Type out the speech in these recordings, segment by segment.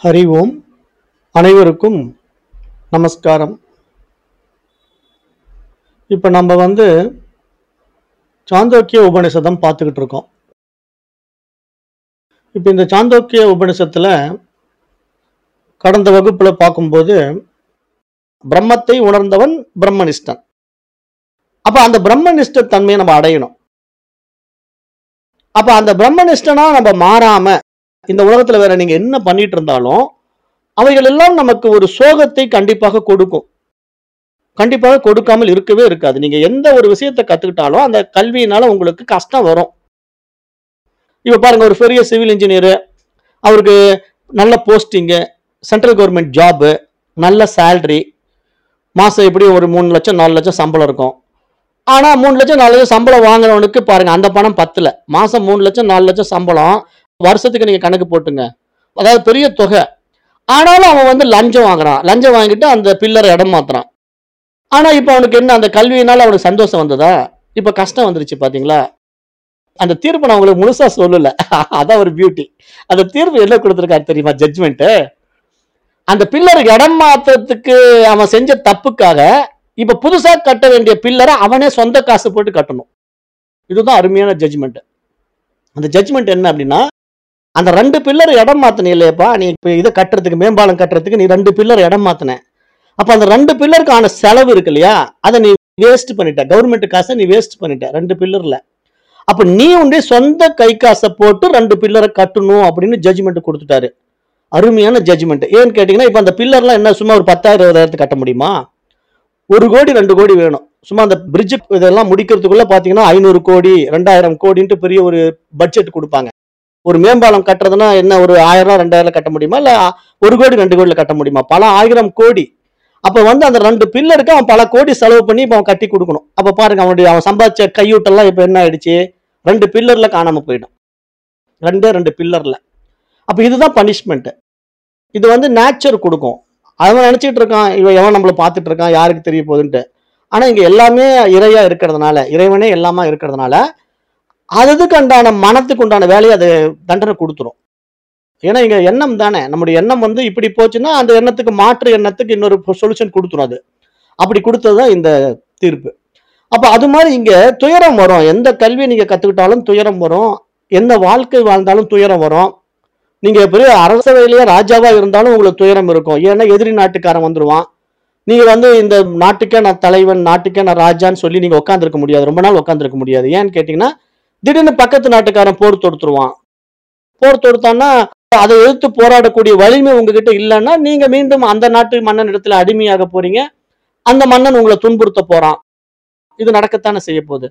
ஹரி ஓம் அனைவருக்கும் நமஸ்காரம் இப்போ நம்ம வந்து சாந்தோக்கிய உபனிஷதம் பார்த்துக்கிட்டு இருக்கோம் இப்போ இந்த சாந்தோக்கிய உபனிஷத்தில் கடந்த வகுப்பில் பார்க்கும்போது பிரம்மத்தை உணர்ந்தவன் பிரம்மனிஷ்டன் அப்போ அந்த பிரம்மனிஷ்ட தன்மையை நம்ம அடையணும் அப்போ அந்த பிரம்மனிஷ்டனா நம்ம மாறாம இந்த உலகத்துல வேற நீங்க என்ன பண்ணிட்டு இருந்தாலும் அவைகள் எல்லாம் நமக்கு ஒரு சோகத்தை கண்டிப்பாக கொடுக்கும் கண்டிப்பாக கொடுக்காமல் இருக்கவே இருக்காது நீங்க எந்த ஒரு விஷயத்தை கத்துக்கிட்டாலும் அந்த கல்வியினால உங்களுக்கு கஷ்டம் வரும் இப்ப பாருங்க ஒரு பெரிய சிவில் இன்ஜினியர் அவருக்கு நல்ல போஸ்டிங்கு சென்ட்ரல் கவர்மெண்ட் ஜாபு நல்ல சேல்ரி மாசம் எப்படி ஒரு மூணு லட்சம் நாலு லட்சம் சம்பளம் இருக்கும் ஆனா மூணு லட்சம் நாலு லட்சம் சம்பளம் வாங்குறவனுக்கு பாருங்க அந்த பணம் பத்தல மாசம் மூணு லட்சம் நாலு லட்சம் சம்பளம் வருஷத்துக்கு நீங்க கணக்கு போட்டுங்க அதாவது பெரிய தொகை ஆனாலும் அவன் வந்து லஞ்சம் வாங்குறான் லஞ்சம் வாங்கிட்டு அந்த பில்லரை இடம் மாத்துறான் ஆனா இப்ப அவனுக்கு என்ன அந்த கல்வியினால அவனுக்கு சந்தோஷம் வந்ததா இப்ப கஷ்டம் வந்துருச்சு பாத்தீங்களா அந்த தீர்ப்பு நான் உங்களுக்கு முழுசா சொல்லல அதான் ஒரு பியூட்டி அந்த தீர்ப்பு என்ன கொடுத்துருக்காரு தெரியுமா ஜட்ஜ்மெண்ட் அந்த பில்லருக்கு இடம் மாத்துறதுக்கு அவன் செஞ்ச தப்புக்காக இப்ப புதுசா கட்ட வேண்டிய பில்லரை அவனே சொந்த காசு போட்டு கட்டணும் இதுதான் அருமையான ஜட்ஜ்மெண்ட் அந்த ஜட்ஜ்மெண்ட் என்ன அப்படின்னா அந்த ரெண்டு பில்லர் இடம் மாத்தின இல்லையப்பா நீ இப்போ இதை கட்டுறதுக்கு மேம்பாலம் கட்டுறதுக்கு நீ ரெண்டு பில்லர் இடம் மாத்தின அப்ப அந்த ரெண்டு பில்லருக்கான செலவு இருக்கு இல்லையா அதை நீ வேஸ்ட் பண்ணிட்ட கவர்மெண்ட் காசை நீ வேஸ்ட் பண்ணிட்ட ரெண்டு பில்லர்ல அப்ப நீ உண்டே சொந்த கை காசை போட்டு ரெண்டு பில்லரை கட்டணும் அப்படின்னு ஜட்ஜ்மெண்ட் கொடுத்துட்டாரு அருமையான ஜட்ஜ்மெண்ட் ஏன்னு கேட்டீங்கன்னா இப்ப அந்த பில்லர்லாம் என்ன சும்மா ஒரு பத்தாயிரம் இருபதாயிரத்துக்கு கட்ட முடியுமா ஒரு கோடி ரெண்டு கோடி வேணும் சும்மா அந்த பிரிட்ஜ் இதெல்லாம் முடிக்கிறதுக்குள்ள பாத்தீங்கன்னா ஐநூறு கோடி ரெண்டாயிரம் கோடின்ட்டு பெரிய ஒரு பட்ஜெட் கொடுப்பாங்க ஒரு மேம்பாலம் கட்டுறதுன்னா என்ன ஒரு ஆயிரம் ரெண்டாயிரம் கட்ட முடியுமா இல்ல ஒரு கோடி ரெண்டு கோடியில கட்ட முடியுமா பல ஆயிரம் கோடி அப்ப வந்து அந்த ரெண்டு பில்லருக்கு அவன் பல கோடி செலவு பண்ணி இப்ப அவன் கட்டி கொடுக்கணும் அப்ப பாருங்க அவனுடைய அவன் சம்பாதிச்ச கையூட்டெல்லாம் இப்ப என்ன ஆயிடுச்சு ரெண்டு பில்லர்ல காணாம போயிடும் ரெண்டே ரெண்டு பில்லர்ல அப்ப இதுதான் பனிஷ்மெண்ட் இது வந்து நேச்சர் கொடுக்கும் அவன் நினைச்சிட்டு இருக்கான் இவன் எவன் நம்மள பார்த்துட்டு இருக்கான் யாருக்கு தெரிய போகுதுன்ட்டு ஆனா இங்க எல்லாமே இறையா இருக்கிறதுனால இறைவனே எல்லாமா இருக்கிறதுனால அதுக்கு உண்டான மனத்துக்கு உண்டான வேலையை அது தண்டனை கொடுத்துரும் ஏன்னா இங்க எண்ணம் தானே நம்முடைய எண்ணம் வந்து இப்படி போச்சுன்னா அந்த எண்ணத்துக்கு மாற்று எண்ணத்துக்கு இன்னொரு சொல்யூஷன் கொடுத்துரும் அது அப்படி கொடுத்ததுதான் இந்த தீர்ப்பு அப்ப அது மாதிரி இங்க துயரம் வரும் எந்த கல்வியை நீங்க கத்துக்கிட்டாலும் துயரம் வரும் எந்த வாழ்க்கை வாழ்ந்தாலும் துயரம் வரும் நீங்க பெரிய அரசவையிலேயே ராஜாவா இருந்தாலும் உங்களுக்கு துயரம் இருக்கும் ஏன்னா எதிரி நாட்டுக்காரன் வந்துருவான் நீங்க வந்து இந்த நாட்டுக்கே நான் தலைவன் நாட்டுக்கே நான் ராஜான்னு சொல்லி நீங்க உட்காந்துருக்க முடியாது ரொம்ப நாள் உட்காந்துருக்க முடியாது ஏன்னு கேட்டீங்கன்னா திடீர்னு பக்கத்து நாட்டுக்காரன் போர் தொடுத்துருவான் போர் தொடுத்தான்னா அதை எதிர்த்து போராடக்கூடிய வலிமை உங்ககிட்ட இல்லைன்னா நீங்க மீண்டும் அந்த நாட்டு மன்னன் இடத்துல அடிமையாக போறீங்க அந்த மன்னன் உங்களை துன்புறுத்த போறான் இது நடக்கத்தானே செய்ய போகுது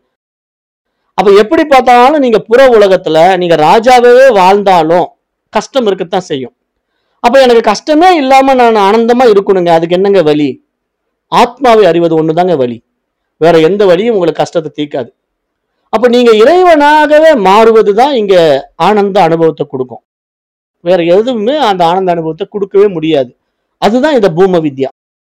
அப்ப எப்படி பார்த்தாலும் நீங்க புற உலகத்துல நீங்க ராஜாவே வாழ்ந்தாலும் கஷ்டம் இருக்கத்தான் செய்யும் அப்ப எனக்கு கஷ்டமே இல்லாம நான் ஆனந்தமா இருக்கணுங்க அதுக்கு என்னங்க வழி ஆத்மாவை அறிவது ஒண்ணுதாங்க வழி வேற எந்த வழியும் உங்களுக்கு கஷ்டத்தை தீர்க்காது அப்ப நீங்க இறைவனாகவே மாறுவதுதான் இங்க ஆனந்த அனுபவத்தை கொடுக்கும் வேற எதுவுமே அந்த ஆனந்த அனுபவத்தை கொடுக்கவே முடியாது அதுதான் இந்த பூம வித்யா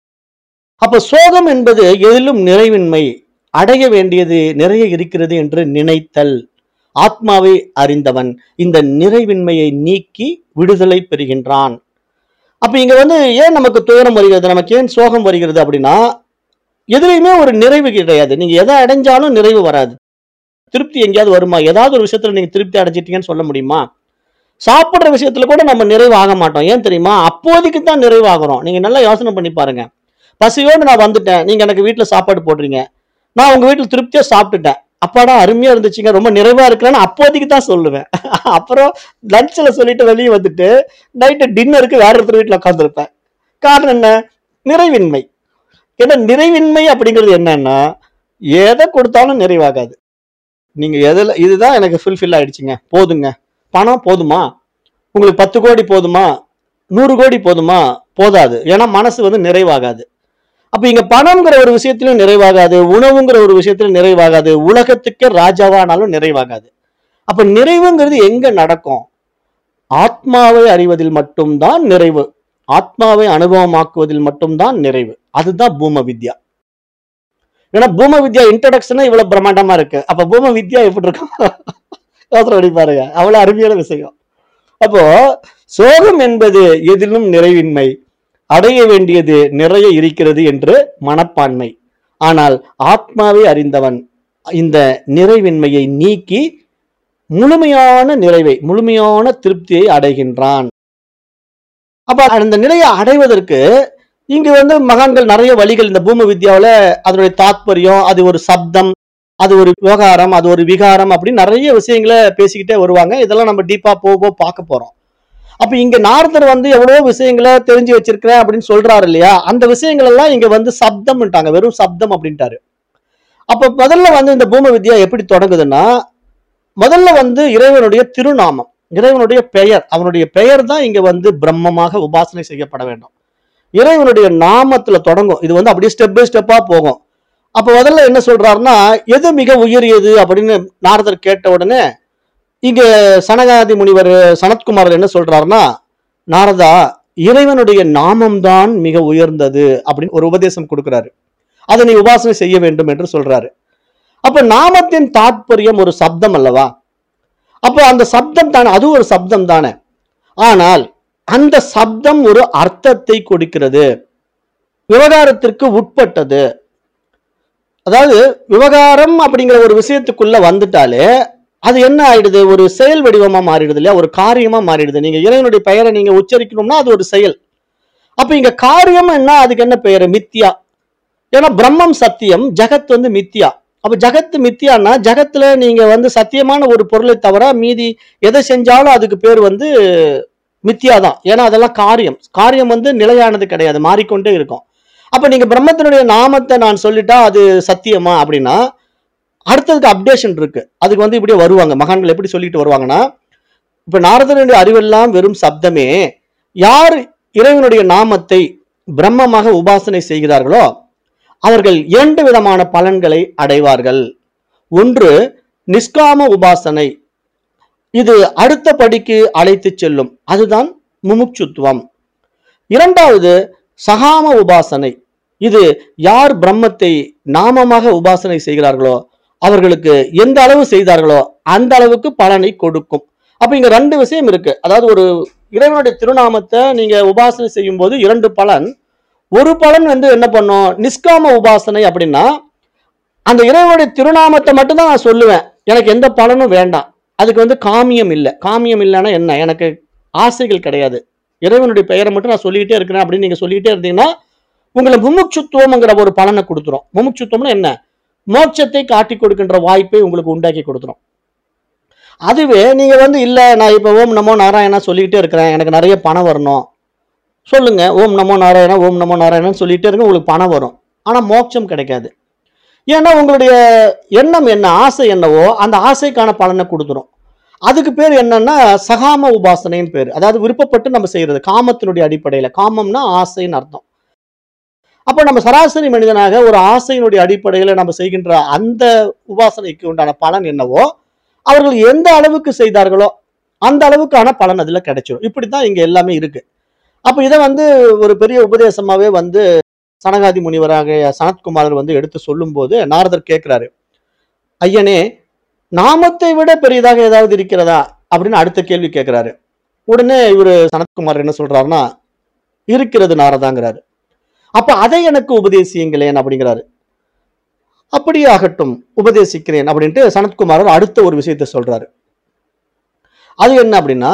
அப்ப சோகம் என்பது எதிலும் நிறைவின்மை அடைய வேண்டியது நிறைய இருக்கிறது என்று நினைத்தல் ஆத்மாவை அறிந்தவன் இந்த நிறைவின்மையை நீக்கி விடுதலை பெறுகின்றான் அப்ப இங்க வந்து ஏன் நமக்கு துயரம் வருகிறது நமக்கு ஏன் சோகம் வருகிறது அப்படின்னா எதுலையுமே ஒரு நிறைவு கிடையாது நீங்க எதை அடைஞ்சாலும் நிறைவு வராது திருப்தி எங்கேயாவது வருமா ஏதாவது ஒரு விஷயத்துல நீங்க திருப்தி அடைஞ்சிட்டீங்கன்னு சொல்ல முடியுமா சாப்பிடுற விஷயத்துல கூட நம்ம நிறைவு ஆக மாட்டோம் ஏன் தெரியுமா அப்போதைக்கு தான் நிறைவாகிறோம் நீங்க நல்லா யோசனை பண்ணி பாருங்க பசியோடு நான் வந்துட்டேன் நீங்க எனக்கு வீட்டுல சாப்பாடு போடுறீங்க நான் உங்க வீட்டுல திருப்தியா சாப்பிட்டுட்டேன் அப்பாடா அருமையா இருந்துச்சுங்க ரொம்ப நிறைவா இருக்கிறேன்னு அப்போதைக்கு தான் சொல்லுவேன் அப்புறம் லஞ்சில் சொல்லிட்டு வெளியே வந்துட்டு நைட்டு டின்னருக்கு வேற ஒருத்தர் வீட்டில் உட்காந்துருப்பேன் காரணம் என்ன நிறைவின்மை ஏன்னா நிறைவின்மை அப்படிங்கிறது என்னன்னா எதை கொடுத்தாலும் நிறைவாகாது நீங்க எதுல இதுதான் எனக்கு ஃபுல்ஃபில் ஆயிடுச்சுங்க போதுங்க பணம் போதுமா உங்களுக்கு பத்து கோடி போதுமா நூறு கோடி போதுமா போதாது ஏன்னா மனசு வந்து நிறைவாகாது அப்ப இங்க பணம்ங்கிற ஒரு விஷயத்திலும் நிறைவாகாது உணவுங்கிற ஒரு விஷயத்திலும் நிறைவாகாது உலகத்துக்கே ராஜாவானாலும் நிறைவாகாது அப்ப நிறைவுங்கிறது எங்க நடக்கும் ஆத்மாவை அறிவதில் மட்டும்தான் நிறைவு ஆத்மாவை அனுபவமாக்குவதில் மட்டும்தான் நிறைவு அதுதான் பூம வித்யா ஏன்னா பூம வித்யா இன்ட்ரடக்ஷன் இவ்வளவு பிரம்மாண்டமா இருக்கு அப்ப பூம வித்யா எப்படி இருக்கும் யோசனை பண்ணி பாருங்க அவ்வளவு அருமையான விஷயம் அப்போ சோகம் என்பது எதிலும் நிறைவின்மை அடைய வேண்டியது நிறைய இருக்கிறது என்று மனப்பான்மை ஆனால் ஆத்மாவை அறிந்தவன் இந்த நிறைவின்மையை நீக்கி முழுமையான நிறைவை முழுமையான திருப்தியை அடைகின்றான் அப்ப அந்த நிலையை அடைவதற்கு இங்கு வந்து மகான்கள் நிறைய வழிகள் இந்த பூமி வித்யாவுல அதனுடைய தாத்பரியம் அது ஒரு சப்தம் அது ஒரு விவகாரம் அது ஒரு விகாரம் அப்படின்னு நிறைய விஷயங்களை பேசிக்கிட்டே வருவாங்க இதெல்லாம் நம்ம டீப்பா போக போக பார்க்க போறோம் அப்ப இங்க நாரதர் வந்து எவ்வளவோ விஷயங்களை தெரிஞ்சு வச்சிருக்கிறேன் அப்படின்னு சொல்றாரு இல்லையா அந்த விஷயங்கள் எல்லாம் இங்க வந்து சப்தம்ட்டாங்க வெறும் சப்தம் அப்படின்ட்டாரு அப்ப முதல்ல வந்து இந்த பூம வித்யா எப்படி தொடங்குதுன்னா முதல்ல வந்து இறைவனுடைய திருநாமம் இறைவனுடைய பெயர் அவனுடைய பெயர் தான் இங்க வந்து பிரம்மமாக உபாசனை செய்யப்பட வேண்டும் இறைவனுடைய நாமத்துல தொடங்கும் இது வந்து அப்படியே ஸ்டெப் பை ஸ்டெப்பா போகும் அப்ப முதல்ல என்ன சொல்றாருன்னா எது மிக உயரியது அப்படின்னு நாரதர் கேட்ட உடனே இங்க சனகாதி முனிவர் சனத்குமாரர் என்ன சொல்றாருன்னா நாரதா இறைவனுடைய நாமம்தான் மிக உயர்ந்தது அப்படின்னு ஒரு உபதேசம் கொடுக்கிறாரு அதை நீ உபாசனை செய்ய வேண்டும் என்று சொல்றாரு அப்ப நாமத்தின் தாத்பரியம் ஒரு சப்தம் அல்லவா அப்போ அந்த சப்தம் தானே அது ஒரு சப்தம் தானே ஆனால் அந்த சப்தம் ஒரு அர்த்தத்தை கொடுக்கிறது விவகாரத்திற்கு உட்பட்டது அதாவது விவகாரம் அப்படிங்கிற ஒரு விஷயத்துக்குள்ள வந்துட்டாலே அது என்ன ஆயிடுது ஒரு செயல் வடிவமா மாறிடுது இல்லையா ஒரு காரியமா மாறிடுது நீங்க இறைவனுடைய பெயரை நீங்க உச்சரிக்கணும்னா அது ஒரு செயல் அப்ப இங்க காரியம் என்ன அதுக்கு என்ன பெயர் மித்தியா ஏன்னா பிரம்மம் சத்தியம் ஜகத் வந்து மித்தியா அப்ப ஜகத் மித்தியான்னா ஜகத்துல நீங்க வந்து சத்தியமான ஒரு பொருளை தவிர மீதி எதை செஞ்சாலும் அதுக்கு பேர் வந்து மித்தியா தான் ஏன்னா அதெல்லாம் காரியம் காரியம் வந்து நிலையானது கிடையாது மாறிக்கொண்டே இருக்கும் அப்ப நீங்க பிரம்மத்தினுடைய நாமத்தை நான் சொல்லிட்டா அது சத்தியமா அப்படின்னா அடுத்ததுக்கு அப்டேஷன் இருக்கு அதுக்கு வந்து இப்படியே வருவாங்க மகான்கள் எப்படி சொல்லிட்டு வருவாங்கன்னா இப்ப நாரதனுடைய அறிவெல்லாம் வெறும் சப்தமே யார் இறைவனுடைய நாமத்தை பிரம்மமாக உபாசனை செய்கிறார்களோ அவர்கள் இரண்டு விதமான பலன்களை அடைவார்கள் ஒன்று நிஷ்காம உபாசனை இது அடுத்த படிக்கு அழைத்து செல்லும் அதுதான் முமுட்சுத்துவம் இரண்டாவது சகாம உபாசனை இது யார் பிரம்மத்தை நாமமாக உபாசனை செய்கிறார்களோ அவர்களுக்கு எந்த அளவு செய்தார்களோ அந்த அளவுக்கு பலனை கொடுக்கும் அப்ப இங்க ரெண்டு விஷயம் இருக்கு அதாவது ஒரு இறைவனுடைய திருநாமத்தை நீங்க உபாசனை செய்யும் போது இரண்டு பலன் ஒரு பலன் வந்து என்ன பண்ணும் நிஷ்காம உபாசனை அப்படின்னா அந்த இறைவனுடைய திருநாமத்தை மட்டும்தான் நான் சொல்லுவேன் எனக்கு எந்த பலனும் வேண்டாம் அதுக்கு வந்து காமியம் இல்லை காமியம் இல்லைன்னா என்ன எனக்கு ஆசைகள் கிடையாது இறைவனுடைய பெயரை மட்டும் நான் சொல்லிக்கிட்டே இருக்கிறேன் அப்படின்னு நீங்க சொல்லிக்கிட்டே இருந்தீங்கன்னா உங்களை முமுட்சுத்துவம்ங்கிற ஒரு பலனை கொடுத்துரும் முமுட்சுத்துவம்னா என்ன மோட்சத்தை காட்டி கொடுக்கின்ற வாய்ப்பை உங்களுக்கு உண்டாக்கி கொடுத்துரும் அதுவே நீங்க வந்து இல்ல நான் இப்ப ஓம் நமோ நாராயணா சொல்லிக்கிட்டே இருக்கிறேன் எனக்கு நிறைய பணம் வரணும் சொல்லுங்க ஓம் நமோ நாராயணா ஓம் நமோ நாராயணன் சொல்லிட்டே இருங்க உங்களுக்கு பணம் வரும் ஆனா மோட்சம் கிடைக்காது ஏன்னா உங்களுடைய எண்ணம் என்ன ஆசை என்னவோ அந்த ஆசைக்கான பலனை கொடுத்துரும் அதுக்கு பேர் என்னன்னா சகாம உபாசனைன்னு பேர் அதாவது விருப்பப்பட்டு நம்ம செய்யறது காமத்தினுடைய அடிப்படையில காமம்னா ஆசைன்னு அர்த்தம் அப்போ நம்ம சராசரி மனிதனாக ஒரு ஆசையினுடைய அடிப்படையில நம்ம செய்கின்ற அந்த உபாசனைக்கு உண்டான பலன் என்னவோ அவர்கள் எந்த அளவுக்கு செய்தார்களோ அந்த அளவுக்கான பலன் அதுல கிடைச்சிடும் இப்படித்தான் இங்க எல்லாமே இருக்கு அப்ப இதை வந்து ஒரு பெரிய உபதேசமாவே வந்து சனகாதி முனிவராக சனத்குமாரர் வந்து எடுத்து சொல்லும்போது நாரதர் கேட்கிறாரு ஐயனே நாமத்தை விட பெரியதாக ஏதாவது இருக்கிறதா அப்படின்னு அடுத்த கேள்வி கேட்கிறாரு உடனே இவரு சனத்குமார் என்ன சொல்றாருன்னா இருக்கிறது நாரதாங்கிறாரு அப்ப அதை எனக்கு உபதேசியுங்களேன் அப்படிங்கிறாரு அப்படியே ஆகட்டும் உபதேசிக்கிறேன் அப்படின்ட்டு சனத்குமாரர் அடுத்த ஒரு விஷயத்தை சொல்றாரு அது என்ன அப்படின்னா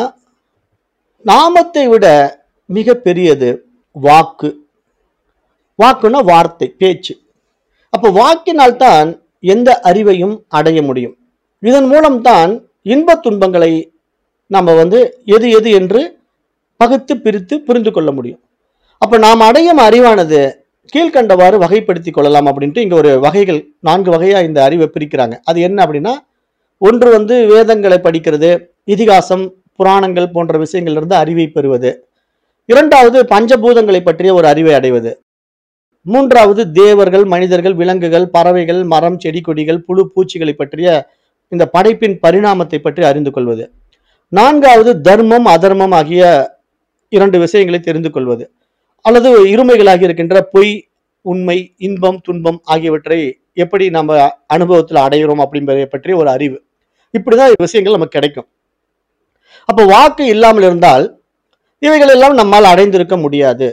நாமத்தை விட மிக பெரியது வாக்கு வாக்குன்னா வார்த்தை பேச்சு அப்போ வாக்கினால் தான் எந்த அறிவையும் அடைய முடியும் இதன் மூலம்தான் இன்பத் துன்பங்களை நம்ம வந்து எது எது என்று பகுத்து பிரித்து புரிந்து கொள்ள முடியும் அப்ப நாம் அடையும் அறிவானது கீழ்கண்டவாறு வகைப்படுத்தி கொள்ளலாம் அப்படின்ட்டு இங்க ஒரு வகைகள் நான்கு வகையா இந்த அறிவை பிரிக்கிறாங்க அது என்ன அப்படின்னா ஒன்று வந்து வேதங்களை படிக்கிறது இதிகாசம் புராணங்கள் போன்ற விஷயங்கள்ல இருந்து அறிவை பெறுவது இரண்டாவது பஞ்சபூதங்களை பற்றிய ஒரு அறிவை அடைவது மூன்றாவது தேவர்கள் மனிதர்கள் விலங்குகள் பறவைகள் மரம் செடி கொடிகள் புழு பூச்சிகளை பற்றிய இந்த படைப்பின் பரிணாமத்தை பற்றி அறிந்து கொள்வது நான்காவது தர்மம் அதர்மம் ஆகிய இரண்டு விஷயங்களை தெரிந்து கொள்வது அல்லது இருமைகளாகி இருக்கின்ற பொய் உண்மை இன்பம் துன்பம் ஆகியவற்றை எப்படி நம்ம அனுபவத்தில் அடைகிறோம் அப்படின்றதை பற்றி ஒரு அறிவு இப்படிதான் விஷயங்கள் நமக்கு கிடைக்கும் அப்போ வாக்கு இல்லாமல் இருந்தால் இவைகள் எல்லாம் நம்மால் அடைந்திருக்க முடியாது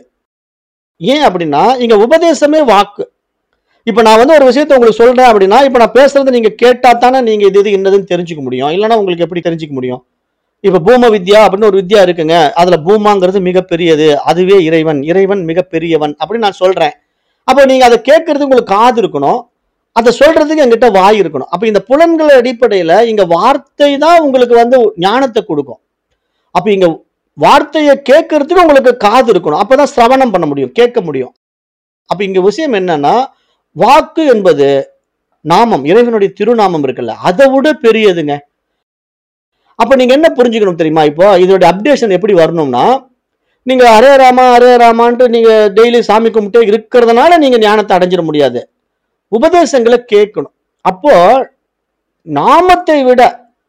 ஏன் அப்படின்னா இங்க உபதேசமே வாக்கு இப்ப நான் வந்து ஒரு விஷயத்தை உங்களுக்கு சொல்றேன் அப்படின்னா இப்ப நான் பேசுறது நீங்க கேட்டா தானே நீங்க இது இது என்னதுன்னு தெரிஞ்சுக்க முடியும் இல்லைன்னா உங்களுக்கு எப்படி தெரிஞ்சுக்க முடியும் இப்ப பூம வித்யா அப்படின்னு ஒரு வித்யா இருக்குங்க அதுல பூமாங்கிறது மிகப்பெரியது அதுவே இறைவன் இறைவன் மிகப்பெரியவன் அப்படின்னு நான் சொல்றேன் அப்ப நீங்க அதை கேட்கறதுக்கு உங்களுக்கு காது இருக்கணும் அதை சொல்றதுக்கு என்கிட்ட வாய் இருக்கணும் அப்ப இந்த புலன்கள் அடிப்படையில இங்க வார்த்தை தான் உங்களுக்கு வந்து ஞானத்தை கொடுக்கும் அப்ப இங்க வார்த்தையை கேட்கறதுக்கு உங்களுக்கு காது இருக்கணும் அப்பதான் சிரவணம் பண்ண முடியும் கேட்க முடியும் அப்ப இங்க விஷயம் என்னன்னா வாக்கு என்பது நாமம் இறைவனுடைய திருநாமம் இருக்குல்ல அதை விட பெரியதுங்க அப்ப நீங்க என்ன புரிஞ்சுக்கணும் தெரியுமா இப்போ இதோட அப்டேஷன் எப்படி வரணும்னா நீங்க அரே ராமா அரே ராமான்ட்டு நீங்க டெய்லி சாமி கும்பிட்டே இருக்கிறதுனால நீங்க ஞானத்தை அடைஞ்சிட முடியாது உபதேசங்களை கேட்கணும் அப்போ நாமத்தை விட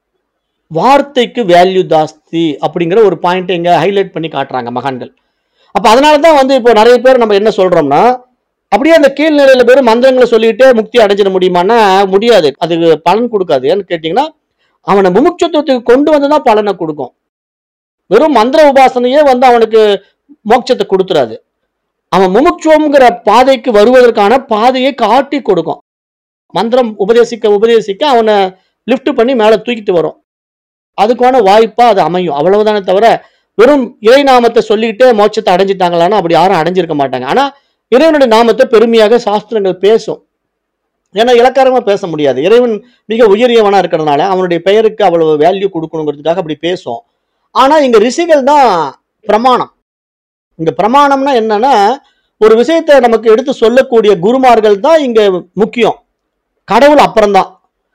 வார்த்தைக்கு வேல்யூ ஜாஸ்தி அப்படிங்கிற ஒரு பாயிண்ட் இங்க ஹைலைட் பண்ணி காட்டுறாங்க மகான்கள் அப்ப அதனால தான் வந்து இப்போ நிறைய பேர் நம்ம என்ன சொல்றோம்னா அப்படியே அந்த கீழ்நிலையில பேர் மந்திரங்களை சொல்லிட்டு முக்தி அடைஞ்சிட முடியுமான்னா முடியாது அதுக்கு பலன் கொடுக்காது ஏன்னு கேட்டீங்கன்னா அவனை முமுட்சத்துவத்துக்கு கொண்டு வந்து தான் பலனை கொடுக்கும் வெறும் மந்திர உபாசனையே வந்து அவனுக்கு மோட்சத்தை கொடுத்துறாது அவன் முமுட்சுவம்ங்கிற பாதைக்கு வருவதற்கான பாதையை காட்டி கொடுக்கும் மந்திரம் உபதேசிக்க உபதேசிக்க அவனை லிஃப்ட் பண்ணி மேலே தூக்கிட்டு வரும் அதுக்கான வாய்ப்பா அது அமையும் அவ்வளவுதானே தவிர வெறும் இறை நாமத்தை சொல்லிக்கிட்டே மோட்சத்தை அடைஞ்சிட்டாங்களான்னா அப்படி யாரும் அடைஞ்சிருக்க மாட்டாங்க ஆனா இறைவனுடைய நாமத்தை பெருமையாக சாஸ்திரங்கள் பேசும் ஏன்னா இலக்காரமா பேச முடியாது இறைவன் மிக உயரியவனா இருக்கிறதுனால அவனுடைய பெயருக்கு அவ்வளவு வேல்யூ கொடுக்கணுங்கிறதுக்காக அப்படி பேசும் ஆனா இங்க ரிஷிகள் தான் பிரமாணம் இங்க பிரமாணம்னா என்னன்னா ஒரு விஷயத்தை நமக்கு எடுத்து சொல்லக்கூடிய குருமார்கள் தான் இங்க முக்கியம் கடவுள் அப்புறம்தான்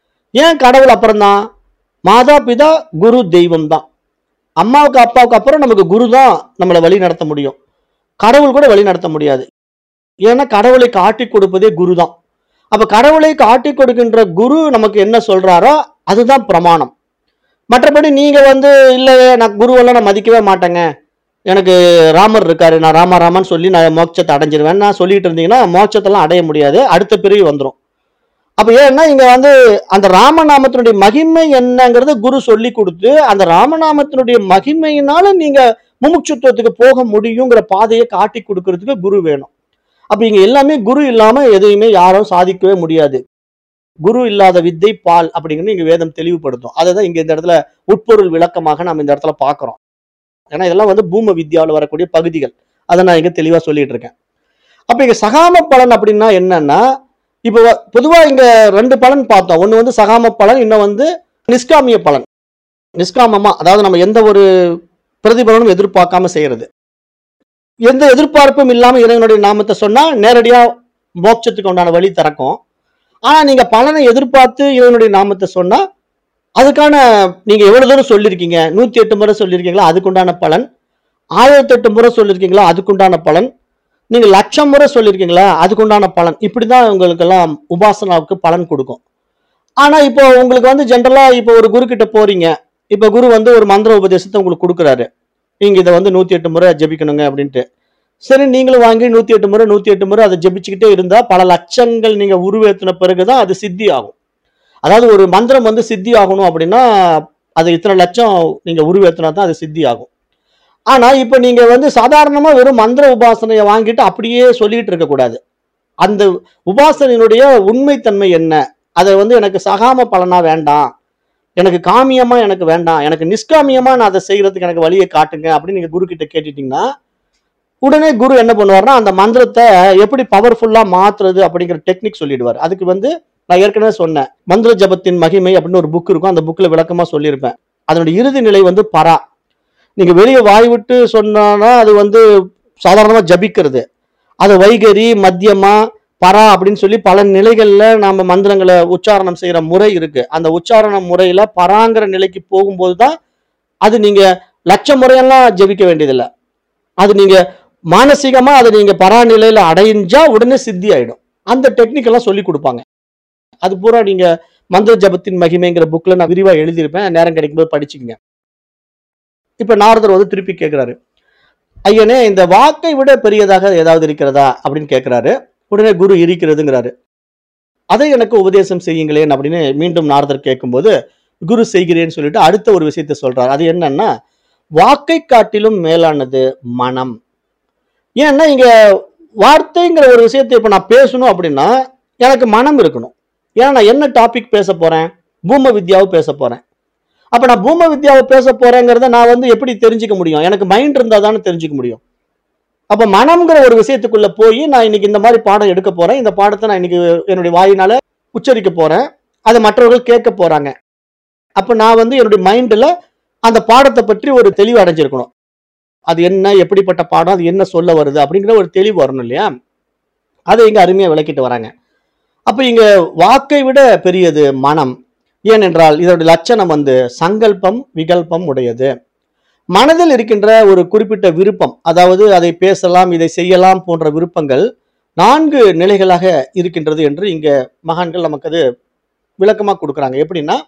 ஏன் கடவுள் அப்புறம்தான் மாதா பிதா குரு தெய்வம் தான் அம்மாவுக்கு அப்பாவுக்கு அப்புறம் நமக்கு குரு தான் நம்மளை வழி நடத்த முடியும் கடவுள் கூட வழி நடத்த முடியாது ஏன்னா கடவுளை காட்டி கொடுப்பதே குரு தான் அப்ப கடவுளை காட்டி கொடுக்கின்ற குரு நமக்கு என்ன சொல்றாரோ அதுதான் பிரமாணம் மற்றபடி நீங்க வந்து இல்ல நான் குருவெல்லாம் நான் மதிக்கவே மாட்டேங்க எனக்கு ராமர் இருக்காரு நான் ராம ராமன் சொல்லி நான் மோட்சத்தை அடைஞ்சிருவேன் நான் சொல்லிட்டு இருந்தீங்கன்னா மோட்சத்தெல்லாம் அடைய முடியாது அடுத்த பிரிவு வந்துடும் அப்ப ஏன்னா இங்க வந்து அந்த ராமநாமத்தினுடைய மகிமை என்னங்கிறத குரு சொல்லி கொடுத்து அந்த ராமநாமத்தினுடைய மகிமையினால நீங்க முமுட்சுத்துவத்துக்கு போக முடியுங்கிற பாதையை காட்டி கொடுக்கறதுக்கு குரு வேணும் அப்ப இங்க எல்லாமே குரு இல்லாம எதையுமே யாரும் சாதிக்கவே முடியாது குரு இல்லாத வித்தை பால் அப்படிங்கிறது இங்க வேதம் தெளிவுபடுத்தும் அதை தான் இங்க இந்த இடத்துல உட்பொருள் விளக்கமாக நம்ம இந்த இடத்துல பார்க்கிறோம் ஏன்னா இதெல்லாம் வந்து பூம வித்யாவில் வரக்கூடிய பகுதிகள் அதை நான் இங்க தெளிவா சொல்லிட்டு இருக்கேன் அப்ப இங்க சகாம பலன் அப்படின்னா என்னன்னா இப்போ பொதுவா இங்க ரெண்டு பலன் பார்த்தோம் ஒன்னு வந்து சகாம பலன் இன்னும் வந்து நிஷ்காமிய பலன் நிஷ்காமமா அதாவது நம்ம எந்த ஒரு பிரதிபலனும் எதிர்பார்க்காம செய்யறது எந்த எதிர்பார்ப்பும் இல்லாம இறைவனுடைய நாமத்தை சொன்னா நேரடியா மோட்சத்துக்கு உண்டான வழி திறக்கும் ஆனா நீங்க பலனை எதிர்பார்த்து இறைவனுடைய நாமத்தை சொன்னா அதுக்கான நீங்க எவ்வளவு தூரம் சொல்லியிருக்கீங்க நூத்தி எட்டு முறை சொல்லியிருக்கீங்களா அதுக்குண்டான பலன் ஆயிரத்தி எட்டு முறை சொல்லியிருக்கீங்களா அதுக்குண்டான பலன் நீங்க லட்சம் முறை சொல்லியிருக்கீங்களா அதுக்குண்டான பலன் இப்படிதான் உங்களுக்கெல்லாம் உபாசனாவுக்கு பலன் கொடுக்கும் ஆனா இப்போ உங்களுக்கு வந்து ஜென்ரலா இப்போ ஒரு குரு கிட்ட போறீங்க இப்போ குரு வந்து ஒரு மந்திர உபதேசத்தை உங்களுக்கு கொடுக்குறாரு நீங்க இதை வந்து நூத்தி எட்டு முறை ஜெபிக்கணுங்க அப்படின்ட்டு சரி நீங்களும் வாங்கி நூத்தி எட்டு முறை நூத்தி எட்டு முறை அதை ஜெபிச்சுக்கிட்டே இருந்தா பல லட்சங்கள் நீங்க உருவேற்றின பிறகுதான் அது சித்தி ஆகும் அதாவது ஒரு மந்திரம் வந்து சித்தி ஆகணும் அப்படின்னா அது இத்தனை லட்சம் நீங்க உருவேற்றினா தான் அது சித்தி ஆகும் ஆனா இப்ப நீங்க வந்து சாதாரணமா வெறும் மந்திர உபாசனையை வாங்கிட்டு அப்படியே சொல்லிட்டு இருக்க கூடாது அந்த உபாசனையினுடைய உண்மைத்தன்மை என்ன அதை வந்து எனக்கு சகாம பலனா வேண்டாம் எனக்கு காமியமா எனக்கு வேண்டாம் எனக்கு நிஷ்காமியமா நான் அதை செய்யறதுக்கு எனக்கு வழியை காட்டுங்க அப்படின்னு நீங்க குரு கிட்ட கேட்டுட்டீங்கன்னா உடனே குரு என்ன பண்ணுவார்னா அந்த மந்திரத்தை எப்படி பவர்ஃபுல்லா மாத்துறது அப்படிங்கிற டெக்னிக் சொல்லிடுவார் அதுக்கு வந்து நான் ஏற்கனவே சொன்னேன் மந்திர ஜபத்தின் மகிமை அப்படின்னு ஒரு புக் இருக்கும் அந்த புக்ல விளக்கமா சொல்லியிருப்பேன் அதனுடைய இறுதி நிலை வந்து பரா நீங்க வெளியே வாய் விட்டு சொன்னா அது வந்து சாதாரணமா ஜபிக்கிறது அது வைகரி மத்தியமா பரா அப்படின்னு சொல்லி பல நிலைகள்ல நாம மந்திரங்களை உச்சாரணம் செய்யற முறை இருக்கு அந்த உச்சாரண முறையில பராங்கிற நிலைக்கு போகும்போது தான் அது நீங்க லட்ச முறையெல்லாம் ஜபிக்க வேண்டியதில்லை அது நீங்க மானசீகமா அதை நீங்க பரா நிலையில அடைஞ்சா உடனே சித்தி ஆயிடும் அந்த டெக்னிக் எல்லாம் சொல்லி கொடுப்பாங்க அது பூரா நீங்க மந்திர ஜபத்தின் மகிமைங்கிற புக்ல நான் விரிவா எழுதியிருப்பேன் நேரம் கிடைக்கும்போது படிச்சுக்கங்க இப்ப நாரதர் வந்து திருப்பி கேட்கிறாரு ஐயனே இந்த வாக்கை விட பெரியதாக ஏதாவது இருக்கிறதா அப்படின்னு கேட்கிறாரு உடனே குரு இருக்கிறதுங்கிறாரு அதை எனக்கு உபதேசம் செய்யுங்களேன் அப்படின்னு மீண்டும் நாரதர் கேட்கும்போது குரு செய்கிறேன்னு சொல்லிட்டு அடுத்த ஒரு விஷயத்த சொல்றாரு அது என்னன்னா வாக்கை காட்டிலும் மேலானது மனம் ஏன்னா இங்க வார்த்தைங்கிற ஒரு விஷயத்தை இப்ப நான் பேசணும் அப்படின்னா எனக்கு மனம் இருக்கணும் ஏன்னா நான் என்ன டாபிக் பேச போறேன் பூம வித்யாவை பேச போறேன் அப்ப நான் பூம வித்யாவை பேச போறேங்கிறத நான் வந்து எப்படி தெரிஞ்சுக்க முடியும் எனக்கு மைண்ட் இருந்தா தானே தெரிஞ்சுக்க முடியும் அப்ப மனம்ங்கிற ஒரு விஷயத்துக்குள்ள போய் நான் இன்னைக்கு இந்த மாதிரி பாடம் எடுக்க போறேன் இந்த பாடத்தை நான் இன்னைக்கு என்னுடைய வாயினால உச்சரிக்க போறேன் அதை மற்றவர்கள் கேட்க போறாங்க அப்ப நான் வந்து என்னுடைய மைண்ட்ல அந்த பாடத்தை பற்றி ஒரு தெளிவு அடைஞ்சிருக்கணும் அது என்ன எப்படிப்பட்ட பாடம் அது என்ன சொல்ல வருது அப்படிங்கிற ஒரு தெளிவு வரணும் இல்லையா அதை இங்க அருமையா விளக்கிட்டு வராங்க அப்ப இங்க வாக்கை விட பெரியது மனம் ஏனென்றால் இதோட லட்சணம் வந்து சங்கல்பம் விகல்பம் உடையது மனதில் இருக்கின்ற ஒரு குறிப்பிட்ட விருப்பம் அதாவது அதை பேசலாம் இதை செய்யலாம் போன்ற விருப்பங்கள் நான்கு நிலைகளாக இருக்கின்றது என்று இங்க மகான்கள் நமக்கு அது விளக்கமா கொடுக்குறாங்க எப்படின்னா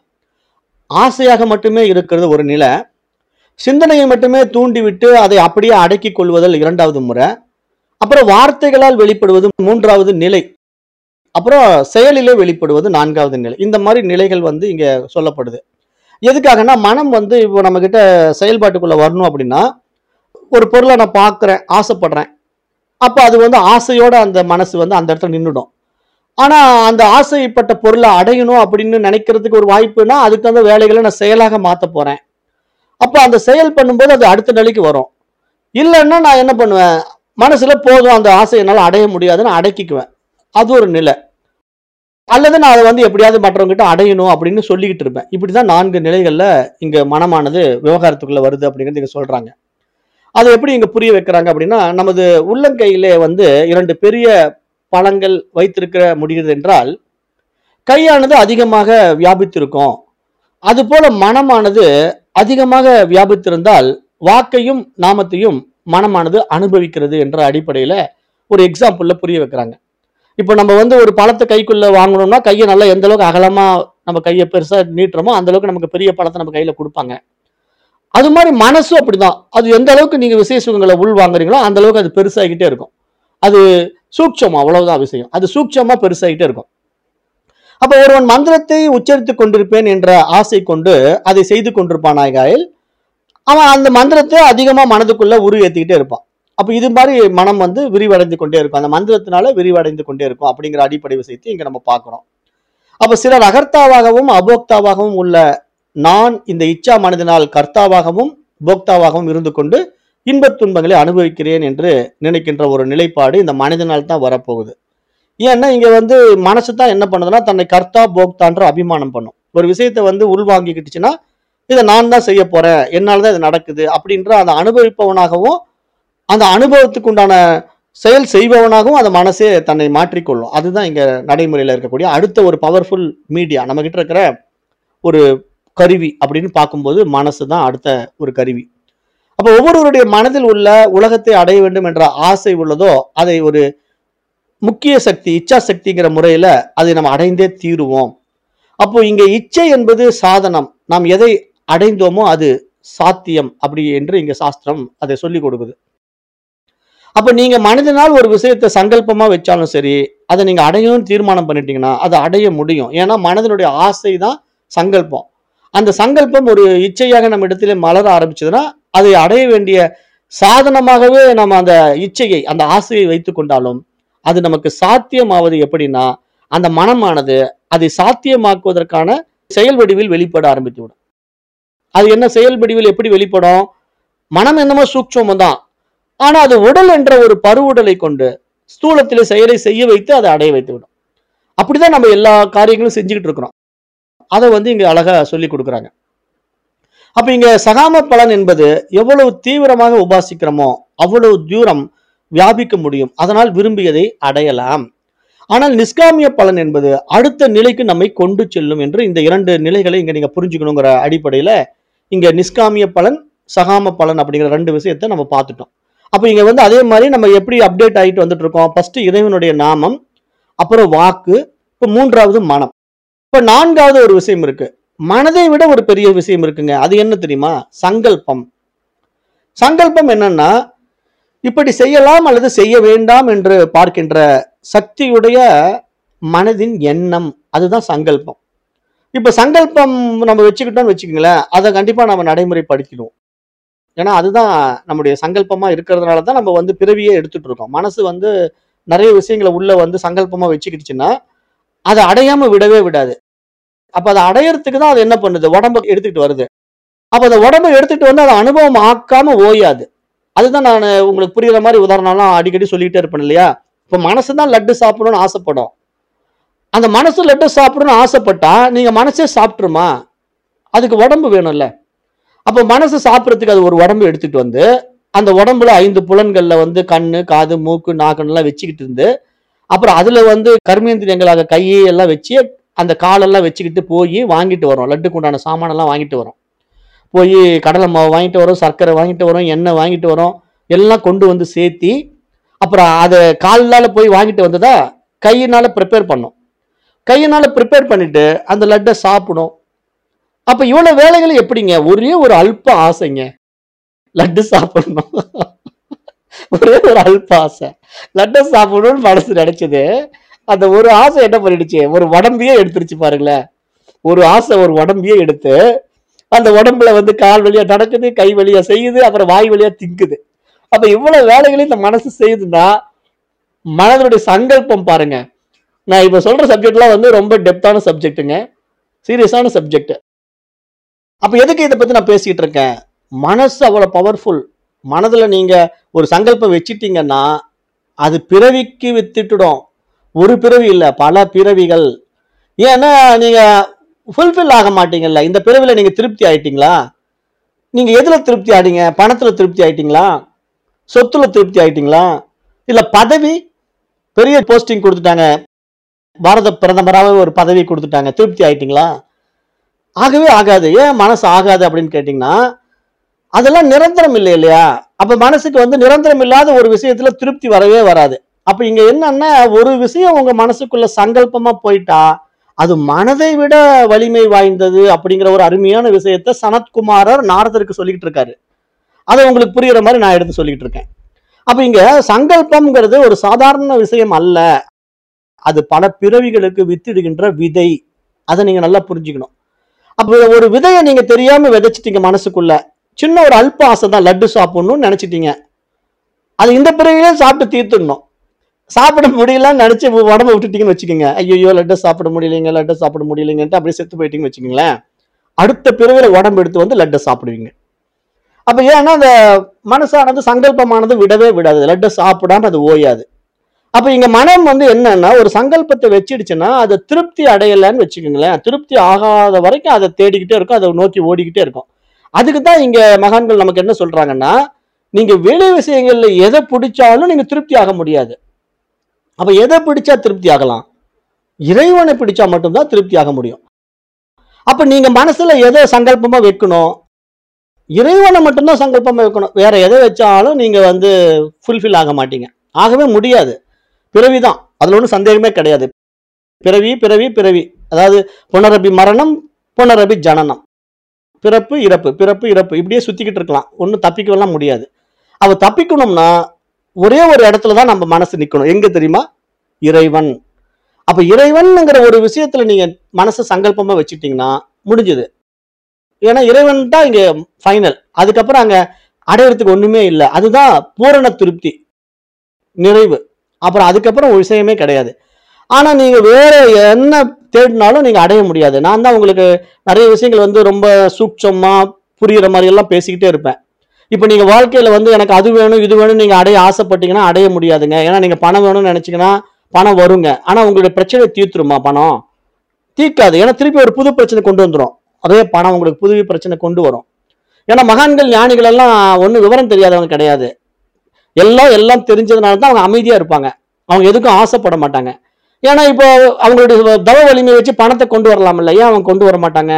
ஆசையாக மட்டுமே இருக்கிறது ஒரு நிலை சிந்தனையை மட்டுமே தூண்டிவிட்டு அதை அப்படியே அடக்கிக் கொள்வதல் இரண்டாவது முறை அப்புறம் வார்த்தைகளால் வெளிப்படுவது மூன்றாவது நிலை அப்புறம் செயலிலே வெளிப்படுவது நான்காவது நிலை இந்த மாதிரி நிலைகள் வந்து இங்க சொல்லப்படுது எதுக்காகன்னா மனம் வந்து இப்போ நம்ம கிட்ட செயல்பாட்டுக்குள்ள வரணும் அப்படின்னா ஒரு பொருளை நான் பார்க்குறேன் ஆசைப்படுறேன் அப்போ அது வந்து ஆசையோட அந்த மனசு வந்து அந்த இடத்துல நின்றுடும் ஆனா அந்த ஆசைப்பட்ட பொருளை அடையணும் அப்படின்னு நினைக்கிறதுக்கு ஒரு வாய்ப்புனா அதுக்கு தகுந்த வேலைகளை நான் செயலாக மாத்த போறேன் அப்போ அந்த செயல் பண்ணும்போது அது அடுத்த நிலைக்கு வரும் இல்லைன்னா நான் என்ன பண்ணுவேன் மனசுல போதும் அந்த ஆசை என்னால் அடைய முடியாதுன்னு அடக்கிக்குவேன் அது ஒரு நிலை அல்லது நான் அதை வந்து எப்படியாவது மற்றவங்ககிட்ட அடையணும் அப்படின்னு சொல்லிக்கிட்டு இருப்பேன் இப்படிதான் நான்கு நிலைகள்ல இங்க மனமானது விவகாரத்துக்குள்ள வருது அப்படிங்கிறது இங்க சொல்றாங்க அதை எப்படி இங்க புரிய வைக்கிறாங்க அப்படின்னா நமது உள்ளங்கையிலே வந்து இரண்டு பெரிய பழங்கள் வைத்திருக்கிற முடிகிறது என்றால் கையானது அதிகமாக வியாபித்திருக்கும் அதுபோல மனமானது அதிகமாக வியாபித்திருந்தால் வாக்கையும் நாமத்தையும் மனமானது அனுபவிக்கிறது என்ற அடிப்படையில ஒரு எக்ஸாம்பிள்ல புரிய வைக்கிறாங்க இப்போ நம்ம வந்து ஒரு பழத்தை கைக்குள்ள வாங்கணும்னா கையை நல்லா எந்த அளவுக்கு அகலமா நம்ம கையை பெருசா நீட்டுறோமோ அந்த அளவுக்கு நமக்கு பெரிய பழத்தை நம்ம கையில கொடுப்பாங்க அது மாதிரி மனசும் அப்படிதான் அது எந்த அளவுக்கு நீங்க விசேஷ சுகங்களை உள் வாங்குறீங்களோ அந்த அளவுக்கு அது பெருசாகிட்டே இருக்கும் அது சூட்சம் அவ்வளவுதான் விஷயம் அது சூட்சமா பெருசாகிட்டே இருக்கும் அப்ப ஒருவன் மந்திரத்தை உச்சரித்துக் கொண்டிருப்பேன் என்ற ஆசை கொண்டு அதை செய்து கொண்டிருப்பானாயில் அவன் அந்த மந்திரத்தை அதிகமா மனதுக்குள்ள உரு ஏத்திக்கிட்டே இருப்பான் அப்ப இது மாதிரி மனம் வந்து விரிவடைந்து கொண்டே இருக்கும் அந்த மந்திரத்தினால விரிவடைந்து கொண்டே இருக்கும் அப்படிங்கிற அடிப்படை விஷயத்தை இங்க நம்ம பார்க்கிறோம் அப்ப சிலர் அகர்த்தாவாகவும் அபோக்தாவாகவும் உள்ள நான் இந்த இச்சா மனதினால் கர்த்தாவாகவும் போக்தாவாகவும் இருந்து கொண்டு இன்பத் துன்பங்களை அனுபவிக்கிறேன் என்று நினைக்கின்ற ஒரு நிலைப்பாடு இந்த மனிதனால் தான் வரப்போகுது ஏன்னா இங்க வந்து மனசு தான் என்ன பண்ணுதுன்னா தன்னை கர்த்தா போக்தான்ற அபிமானம் பண்ணும் ஒரு விஷயத்தை வந்து உள்வாங்கிக்கிட்டுச்சுன்னா இதை நான் தான் செய்ய போறேன் என்னால் தான் இது நடக்குது அப்படின்ற அந்த அனுபவிப்பவனாகவும் அந்த அனுபவத்துக்கு உண்டான செயல் செய்பவனாகவும் அந்த மனசே தன்னை மாற்றிக்கொள்ளும் அதுதான் இங்க நடைமுறையில் இருக்கக்கூடிய அடுத்த ஒரு பவர்ஃபுல் மீடியா நம்ம கிட்ட இருக்கிற ஒரு கருவி அப்படின்னு பார்க்கும்போது மனசு தான் அடுத்த ஒரு கருவி அப்போ ஒவ்வொருவருடைய மனதில் உள்ள உலகத்தை அடைய வேண்டும் என்ற ஆசை உள்ளதோ அதை ஒரு முக்கிய சக்தி இச்சா சக்திங்கிற முறையில அதை நம்ம அடைந்தே தீருவோம் அப்போ இங்க இச்சை என்பது சாதனம் நாம் எதை அடைந்தோமோ அது சாத்தியம் அப்படி என்று இங்க சாஸ்திரம் அதை சொல்லி கொடுக்குது அப்ப நீங்க மனிதனால் ஒரு விஷயத்தை சங்கல்பமா வச்சாலும் சரி அதை நீங்க அடையணும்னு தீர்மானம் பண்ணிட்டீங்கன்னா அதை அடைய முடியும் ஏன்னா மனதனுடைய ஆசை தான் சங்கல்பம் அந்த சங்கல்பம் ஒரு இச்சையாக நம்ம இடத்துல மலர ஆரம்பிச்சதுன்னா அதை அடைய வேண்டிய சாதனமாகவே நம்ம அந்த இச்சையை அந்த ஆசையை வைத்து கொண்டாலும் அது நமக்கு சாத்தியமாவது எப்படின்னா அந்த மனமானது அதை சாத்தியமாக்குவதற்கான செயல் வடிவில் வெளிப்பட ஆரம்பித்து விடும் அது என்ன செயல் வடிவில் எப்படி வெளிப்படும் மனம் என்னமோ சூட்சமம் தான் ஆனா அது உடல் என்ற ஒரு பருவுடலை கொண்டு ஸ்தூலத்திலே செயலை செய்ய வைத்து அதை அடைய வைத்து விடும் அப்படிதான் நம்ம எல்லா காரியங்களும் செஞ்சுக்கிட்டு இருக்கிறோம் அதை வந்து இங்க அழகா சொல்லி கொடுக்குறாங்க அப்ப இங்க சகாம பலன் என்பது எவ்வளவு தீவிரமாக உபாசிக்கிறோமோ அவ்வளவு தூரம் வியாபிக்க முடியும் அதனால் விரும்பியதை அடையலாம் ஆனால் நிஷ்காமிய பலன் என்பது அடுத்த நிலைக்கு நம்மை கொண்டு செல்லும் என்று இந்த இரண்டு நிலைகளை இங்க நீங்க புரிஞ்சுக்கணுங்கிற அடிப்படையில இங்க நிஷ்காமிய பலன் சகாம பலன் அப்படிங்கிற ரெண்டு விஷயத்தை நம்ம பார்த்துட்டோம் அப்போ இங்க வந்து அதே மாதிரி நம்ம எப்படி அப்டேட் ஆகிட்டு வந்துட்டு இருக்கோம் ஃபர்ஸ்ட் இறைவனுடைய நாமம் அப்புறம் வாக்கு இப்போ மூன்றாவது மனம் இப்போ நான்காவது ஒரு விஷயம் இருக்கு மனதை விட ஒரு பெரிய விஷயம் இருக்குங்க அது என்ன தெரியுமா சங்கல்பம் சங்கல்பம் என்னன்னா இப்படி செய்யலாம் அல்லது செய்ய வேண்டாம் என்று பார்க்கின்ற சக்தியுடைய மனதின் எண்ணம் அதுதான் சங்கல்பம் இப்ப சங்கல்பம் நம்ம வச்சுக்கிட்டோம்னு வச்சுக்கோங்களேன் அதை கண்டிப்பா நம்ம நடைமுறைப்படுத்திடுவோம் ஏன்னா அதுதான் நம்முடைய சங்கல்பமா இருக்கிறதுனால தான் நம்ம வந்து பிறவியே எடுத்துட்டு இருக்கோம் மனசு வந்து நிறைய விஷயங்களை உள்ள வந்து சங்கல்பமா வச்சுக்கிடுச்சுன்னா அதை அடையாம விடவே விடாது அப்ப அதை அடையறதுக்கு தான் அது என்ன பண்ணுது உடம்ப எடுத்துக்கிட்டு வருது அப்ப அந்த உடம்ப எடுத்துட்டு வந்து அதை அனுபவம் ஆக்காம ஓயாது அதுதான் நான் உங்களுக்கு புரியுற மாதிரி உதாரணம்லாம் அடிக்கடி சொல்லிட்டே இருப்பேன் இல்லையா இப்ப மனசு தான் லட்டு சாப்பிடணும்னு ஆசைப்படும் அந்த மனசு லட்டு சாப்பிடணும்னு ஆசைப்பட்டா நீங்க மனசே சாப்பிட்டுருமா அதுக்கு உடம்பு வேணும்ல அப்ப மனசு சாப்பிடறதுக்கு அது ஒரு உடம்பு எடுத்துட்டு வந்து அந்த உடம்புல ஐந்து புலன்கள்ல வந்து கண்ணு காது மூக்கு நாக்குன்னு எல்லாம் வச்சுக்கிட்டு இருந்து அப்புறம் அதுல வந்து கர்மேந்திரியங்களாக கையை எல்லாம் வச்சு அந்த காலெல்லாம் வச்சுக்கிட்டு போய் வாங்கிட்டு வரோம் லட்டுக்கு உண்டான சாமானெல்லாம் வாங்கிட்டு வரோம் போய் கடலை மாவு வாங்கிட்டு வரோம் சர்க்கரை வாங்கிட்டு வரோம் எண்ணெய் வாங்கிட்டு வரோம் எல்லாம் கொண்டு வந்து சேர்த்தி அப்புறம் அதை காலால போய் வாங்கிட்டு வந்ததா கையினால ப்ரிப்பேர் பண்ணோம் கையினால ப்ரிப்பேர் பண்ணிட்டு அந்த லட்டை சாப்பிடும் அப்ப இவ்வளவு வேலைகள் எப்படிங்க ஒரே ஒரு அல்ப ஆசைங்க லட்டு சாப்பிடணும் ஒரே ஒரு அல்ப ஆசை லட்டை சாப்பிடணும்னு மனசு நினைச்சது அந்த ஒரு ஆசை என்ன பண்ணிடுச்சு ஒரு உடம்பையே எடுத்துருச்சு பாருங்களேன் ஒரு ஆசை ஒரு உடம்பையே எடுத்து அந்த உடம்புல வந்து கால் வழியா நடக்குது கை வழியா செய்யுது அப்புறம் வாய் வழியா திங்குது அப்ப இவ்வளவு வேலைகளையும் இந்த மனசு செய்யுதுன்னா மனதனுடைய சங்கல்பம் பாருங்க நான் இப்ப சொல்ற சப்ஜெக்ட்லாம் வந்து ரொம்ப டெப்தான சப்ஜெக்ட்டுங்க சீரியஸான சப்ஜெக்ட் அப்ப எதுக்கு இதை பத்தி நான் பேசிட்டு இருக்கேன் மனசு அவ்வளவு பவர்ஃபுல் மனதுல நீங்க ஒரு சங்கல்பம் வச்சிட்டீங்கன்னா அது பிறவிக்கு வித்துட்டுடும் ஒரு பிறவி இல்ல பல பிறவிகள் ஏன்னா நீங்க ஃபுல்ஃபில் ஆக மாட்டீங்கல்ல இந்த பிறவில நீங்க திருப்தி ஆயிட்டீங்களா நீங்க எதுல திருப்தி ஆயிட்டீங்க பணத்துல திருப்தி ஆயிட்டீங்களா சொத்துல திருப்தி ஆயிட்டீங்களா இல்ல பதவி பெரிய போஸ்டிங் கொடுத்துட்டாங்க பாரத பிரதமராகவே ஒரு பதவி கொடுத்துட்டாங்க திருப்தி ஆயிட்டீங்களா ஆகவே ஆகாது ஏன் மனசு ஆகாது அப்படின்னு கேட்டீங்கன்னா அதெல்லாம் நிரந்தரம் இல்லை இல்லையா அப்ப மனசுக்கு வந்து நிரந்தரம் இல்லாத ஒரு விஷயத்துல திருப்தி வரவே வராது அப்ப இங்க என்னன்னா ஒரு விஷயம் உங்க மனசுக்குள்ள சங்கல்பமா போயிட்டா அது மனதை விட வலிமை வாய்ந்தது அப்படிங்கிற ஒரு அருமையான விஷயத்த சனத்குமாரர் நாரதருக்கு சொல்லிக்கிட்டு இருக்காரு அதை உங்களுக்கு புரியுற மாதிரி நான் எடுத்து சொல்லிட்டு இருக்கேன் அப்ப இங்க சங்கல்பம்ங்கிறது ஒரு சாதாரண விஷயம் அல்ல அது பல பிறவிகளுக்கு வித்திடுகின்ற விதை அதை நீங்க நல்லா புரிஞ்சுக்கணும் அப்ப ஒரு விதையை நீங்க தெரியாம விதைச்சிட்டீங்க மனசுக்குள்ள சின்ன ஒரு அல்ப ஆசை தான் லட்டு சாப்பிடணும்னு நினைச்சிட்டீங்க அது இந்த பிறவிலே சாப்பிட்டு தீர்த்துடணும் சாப்பிட முடியலன்னு நினைச்சு உடம்ப விட்டுட்டீங்கன்னு வச்சுக்கோங்க ஐயோ லட்டு சாப்பிட முடியலைங்க லட்டு சாப்பிட முடியலைங்கன்ட்டு அப்படியே செத்து போயிட்டீங்கன்னு வச்சுக்கோங்களேன் அடுத்த பிறவில உடம்பு எடுத்து வந்து லட்டை சாப்பிடுவீங்க அப்ப ஏன்னா அந்த மனசானது சங்கல்பமானது விடவே விடாது லட்டை சாப்பிடாம அது ஓயாது அப்ப இங்க மனம் வந்து என்னன்னா ஒரு சங்கல்பத்தை வச்சிடுச்சுன்னா அதை திருப்தி அடையலைன்னு வச்சுக்கோங்களேன் திருப்தி ஆகாத வரைக்கும் அதை தேடிக்கிட்டே இருக்கும் அதை நோக்கி ஓடிக்கிட்டே இருக்கும் அதுக்கு தான் இங்க மகான்கள் நமக்கு என்ன சொல்றாங்கன்னா நீங்க வெளி விஷயங்கள்ல எதை பிடிச்சாலும் நீங்க திருப்தி ஆக முடியாது அப்ப எதை பிடிச்சா திருப்தி ஆகலாம் இறைவனை பிடிச்சா மட்டும்தான் திருப்தி ஆக முடியும் அப்ப நீங்க மனசுல எதை சங்கல்பமா வைக்கணும் இறைவனை மட்டும்தான் சங்கல்பமா வைக்கணும் வேற எதை வச்சாலும் நீங்க வந்து ஃபுல்ஃபில் ஆக மாட்டீங்க ஆகவே முடியாது பிறவிதான் அதுல ஒன்றும் சந்தேகமே கிடையாது பிறவி பிறவி பிறவி அதாவது புனரபி மரணம் புனரபி ஜனனம் பிறப்பு இறப்பு பிறப்பு இறப்பு இப்படியே சுத்திக்கிட்டு இருக்கலாம் ஒன்றும் தப்பிக்கலாம் முடியாது அவ தப்பிக்கணும்னா ஒரே ஒரு இடத்துல தான் நம்ம மனசு நிக்கணும் எங்க தெரியுமா இறைவன் அப்ப இறைவன்ங்கிற ஒரு விஷயத்துல நீங்க மனசை சங்கல்பமா வச்சுட்டீங்கன்னா முடிஞ்சது ஏன்னா இறைவன் தான் இங்க ஃபைனல் அதுக்கப்புறம் அங்க அடையறதுக்கு ஒண்ணுமே இல்லை அதுதான் பூரண திருப்தி நிறைவு அப்புறம் அதுக்கப்புறம் ஒரு விஷயமே கிடையாது ஆனா நீங்க வேற என்ன தேடினாலும் நீங்க அடைய முடியாது நான் தான் உங்களுக்கு நிறைய விஷயங்கள் வந்து ரொம்ப சூட்சமா புரியுற மாதிரி எல்லாம் பேசிக்கிட்டே இருப்பேன் இப்போ நீங்க வாழ்க்கையில வந்து எனக்கு அது வேணும் இது வேணும் நீங்க அடைய ஆசைப்பட்டீங்கன்னா அடைய முடியாதுங்க ஏன்னா நீங்க பணம் வேணும்னு நினைச்சீங்கன்னா பணம் வருங்க ஆனா உங்களுடைய பிரச்சனை தீர்த்துருமா பணம் தீர்க்காது ஏன்னா திருப்பி ஒரு புது பிரச்சனை கொண்டு வந்துரும் அதே பணம் உங்களுக்கு புது பிரச்சனை கொண்டு வரும் ஏன்னா மகான்கள் ஞானிகள் எல்லாம் ஒன்றும் விவரம் தெரியாதவங்க கிடையாது எல்லாம் எல்லாம் தெரிஞ்சதுனால தான் அவங்க அமைதியா இருப்பாங்க அவங்க எதுக்கும் ஆசைப்பட மாட்டாங்க ஏன்னா இப்போ அவங்களுடைய தவ வலிமை வச்சு பணத்தை கொண்டு வரலாம்ல ஏன் அவங்க கொண்டு வர மாட்டாங்க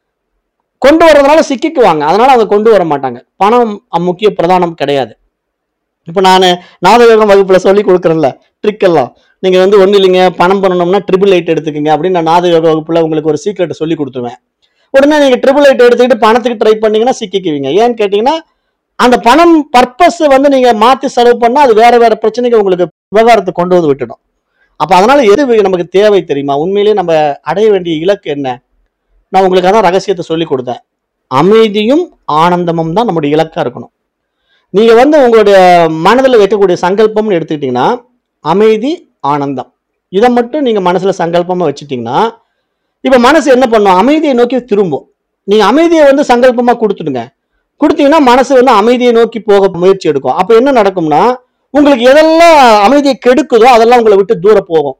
கொண்டு வர்றதுனால சிக்கிக்குவாங்க அதனால அவங்க கொண்டு வர மாட்டாங்க பணம் அ- முக்கிய பிரதானம் கிடையாது இப்போ நான் நாதயோகம் வகுப்புல சொல்லி கொடுக்குறேன்ல ட்ரிக் எல்லாம் நீங்க வந்து ஒன்றும் இல்லைங்க பணம் பண்ணணும்னா ட்ரிபிள் எயிட் எடுத்துக்கங்க அப்படின்னு நான் நாதயோக வகுப்புல உங்களுக்கு ஒரு சீக்ரெட்டை சொல்லி கொடுத்துருவேன் உடனே நீங்க ட்ரிபிள் எயிட் எடுத்துக்கிட்டு பணத்துக்கு ட்ரை பண்ணீங்கன்னா சிக்கிக்குவீங்க ஏன்னு கேட்டீங்கன்னா அந்த பணம் பர்பஸ் வந்து நீங்க மாத்தி செலவு பண்ணா அது வேற வேற பிரச்சனைக்கு உங்களுக்கு விவகாரத்தை கொண்டு வந்து விட்டுடும் அப்ப அதனால எது நமக்கு தேவை தெரியுமா உண்மையிலேயே நம்ம அடைய வேண்டிய இலக்கு என்ன நான் உங்களுக்கு அதான் ரகசியத்தை சொல்லி கொடுத்தேன் அமைதியும் ஆனந்தமும் தான் நம்முடைய இலக்கா இருக்கணும் நீங்க வந்து உங்களுடைய மனதில் வைக்கக்கூடிய சங்கல்பம்னு எடுத்துக்கிட்டீங்கன்னா அமைதி ஆனந்தம் இதை மட்டும் நீங்க மனசுல சங்கல்பமா வச்சுட்டீங்கன்னா இப்ப மனசு என்ன பண்ணும் அமைதியை நோக்கி திரும்பும் நீங்க அமைதியை வந்து சங்கல்பமா கொடுத்துடுங்க கொடுத்தீங்கன்னா மனசு வந்து அமைதியை நோக்கி போக முயற்சி எடுக்கும் அப்ப என்ன நடக்கும்னா உங்களுக்கு எதெல்லாம் அமைதியை கெடுக்குதோ அதெல்லாம் உங்களை விட்டு தூர போகும்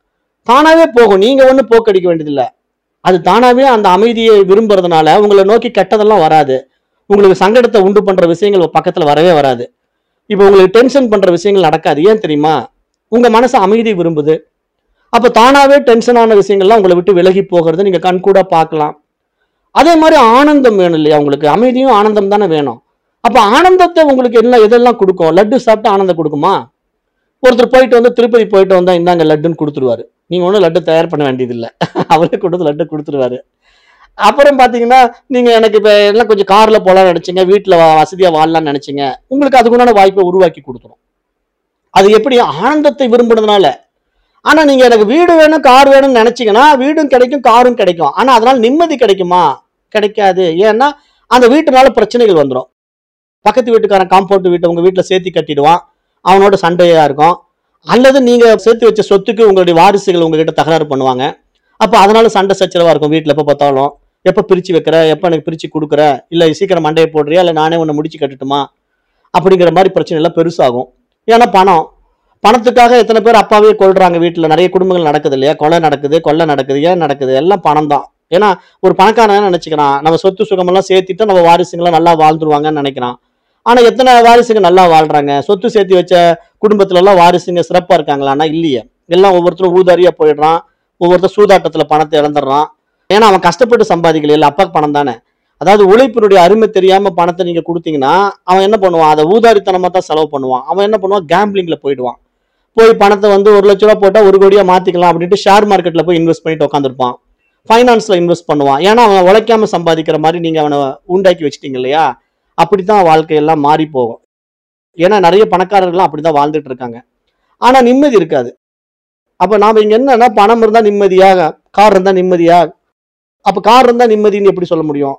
தானாவே போகும் நீங்க ஒண்ணு போக்கடிக்க வேண்டியதில்லை அது தானாவே அந்த அமைதியை விரும்புறதுனால உங்களை நோக்கி கெட்டதெல்லாம் வராது உங்களுக்கு சங்கடத்தை உண்டு பண்ற விஷயங்கள் பக்கத்துல வரவே வராது இப்போ உங்களுக்கு டென்ஷன் பண்ற விஷயங்கள் நடக்காது ஏன் தெரியுமா உங்க மனசு அமைதி விரும்புது அப்ப தானாவே டென்ஷனான விஷயங்கள்லாம் உங்களை விட்டு விலகி போகிறது நீங்க கண்கூட பார்க்கலாம் அதே மாதிரி ஆனந்தம் வேணும் இல்லையா உங்களுக்கு அமைதியும் ஆனந்தம் தானே வேணும் அப்ப ஆனந்தத்தை உங்களுக்கு என்ன எதெல்லாம் கொடுக்கும் லட்டு சாப்பிட்டு ஆனந்தம் கொடுக்குமா ஒருத்தர் போயிட்டு வந்து திருப்பதி போயிட்டு வந்தா இந்தாங்க லட்டுன்னு கொடுத்துருவாரு நீங்க ஒன்றும் லட்டு தயார் பண்ண வேண்டியதில்லை அவரே கொடுத்து லட்டு கொடுத்துருவாரு அப்புறம் பாத்தீங்கன்னா நீங்க எனக்கு இப்ப எல்லாம் கொஞ்சம் கார்ல போலாம்னு நினைச்சீங்க வீட்டுல வ- வசதியா வாழலாம்னு நினைச்சீங்க உங்களுக்கு அதுக்குண்டான வாய்ப்பை உருவாக்கி கொடுத்துரும் அது எப்படி ஆனந்தத்தை விரும்புறதுனால ஆனா நீங்க எனக்கு வீடு வேணும் கார் வேணும்னு நினைச்சீங்கன்னா வீடும் கிடைக்கும் காரும் கிடைக்கும் ஆனா அதனால நிம்மதி கிடைக்குமா கிடைக்காது ஏன்னா அந்த வீட்டுனால பிரச்சனைகள் வந்துடும் பக்கத்து வீட்டுக்காரன் காம்பவுண்ட் வீட்டை உங்க வீட்டுல சேர்த்து கட்டிடுவான் அவனோட சண்டையா இருக்கும் அல்லது நீங்க சேர்த்து வச்ச சொத்துக்கு உங்களுடைய வாரிசுகள் உங்ககிட்ட தகராறு பண்ணுவாங்க அப்ப அதனால சண்டை சச்சரவா இருக்கும் வீட்டுல எப்ப பார்த்தாலும் எப்ப பிரிச்சு வைக்கிற எப்ப எனக்கு பிரிச்சு கொடுக்குற இல்ல சீக்கிரம் மண்டையை போடுறியா இல்ல நானே உன்னை முடிச்சு கட்டட்டுமா அப்படிங்கிற மாதிரி பிரச்சனை எல்லாம் பெருசாகும் ஏன்னா பணம் பணத்துக்காக எத்தனை பேர் அப்பாவே கொள்றாங்க வீட்டுல நிறைய குடும்பங்கள் நடக்குது இல்லையா கொலை நடக்குது கொள்ளை நடக்குது ஏன் நடக்குது எல்லாம் பணம் தான் ஏன்னா ஒரு பணக்காரன் என்ன நினைச்சுக்கிறான் நம்ம சொத்து சுகமெல்லாம் சேர்த்துட்டு நம்ம வாரிசுங்களாம் நல்லா வாழ்ந்துருவாங்கன்னு நினைக்கிறான் ஆனா எத்தனை வாரிசுங்க நல்லா வாழ்றாங்க சொத்து சேர்த்து வச்ச குடும்பத்துல எல்லாம் வாரிசுங்க சிறப்பா இருக்காங்களான்னா இல்லையே எல்லாம் ஒவ்வொருத்தரும் ஊதாரியா போயிடுறான் ஒவ்வொருத்தர் சூதாட்டத்துல பணத்தை இழந்துடுறான் ஏன்னா அவன் கஷ்டப்பட்டு சம்பாதிக்கல இல்ல அப்பா பணம் தானே அதாவது உழைப்பினுடைய அருமை தெரியாம பணத்தை நீங்க கொடுத்தீங்கன்னா அவன் என்ன பண்ணுவான் அதை ஊதாரித்தனமா தான் செலவு பண்ணுவான் அவன் என்ன பண்ணுவான் கேம்பிளிங்ல போயிடுவான் போய் பணத்தை வந்து ஒரு லட்ச ரூபா போட்டா ஒரு கோடியா மாத்திக்கலாம் அப்படின்ட்டு ஷேர் மார்க்கெட்ல போய் இன்வெஸ்ட் பண்ணிட்டு உட்காந்துருப்பான் ஃபைனான்ஸ்ல இன்வெஸ்ட் பண்ணுவான் ஏன்னா அவன் உழைக்காம சம்பாதிக்கிற மாதிரி நீங்க அவனை உண்டாக்கி வச்சிட்டீங்க இல்லையா அப்படித்தான் வாழ்க்கையெல்லாம் மாறி போகும் ஏன்னா நிறைய பணக்காரர்கள்லாம் அப்படிதான் வாழ்ந்துட்டு இருக்காங்க ஆனா நிம்மதி இருக்காது அப்ப நாம இங்க என்னன்னா பணம் இருந்தா நிம்மதியா கார் இருந்தா நிம்மதியா அப்ப கார் இருந்தா நிம்மதின்னு எப்படி சொல்ல முடியும்